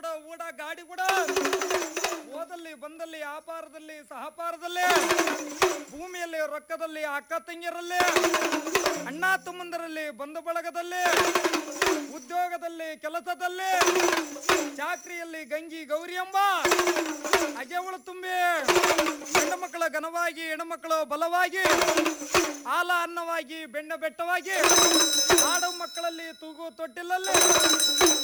ಕೂಡ ಊಡ ಗಾಡಿ ಕೂಡ ಓದಲ್ಲಿ ಬಂದಲ್ಲಿ ವ್ಯಾಪಾರದಲ್ಲಿ ಸಹಪಾರದಲ್ಲಿ ಭೂಮಿಯಲ್ಲಿ ರೊಕ್ಕದಲ್ಲಿ ಅಕ್ಕ ತಂಗಿಯರಲ್ಲಿ ಅಣ್ಣ ತಮ್ಮಂದರಲ್ಲಿ ಬಂಧು ಬಳಗದಲ್ಲಿ ಉದ್ಯೋಗದಲ್ಲಿ ಕೆಲಸದಲ್ಲಿ ಚಾಕ್ರಿಯಲ್ಲಿ ಗಂಗಿ ಗೌರಿ ಎಂಬ ಅಗೆವಳು ತುಂಬಿ ಹೆಣ್ಣು ಮಕ್ಕಳ ಘನವಾಗಿ ಹೆಣ್ಣುಮಕ್ಕಳು ಬಲವಾಗಿ ಹಾಲ ಅನ್ನವಾಗಿ ಬೆಣ್ಣ ಬೆಟ್ಟವಾಗಿ ಆಡು ಮಕ್ಕಳಲ್ಲಿ ತೂಗು ತೊಟ್ಟಿಲಲ್ಲಿ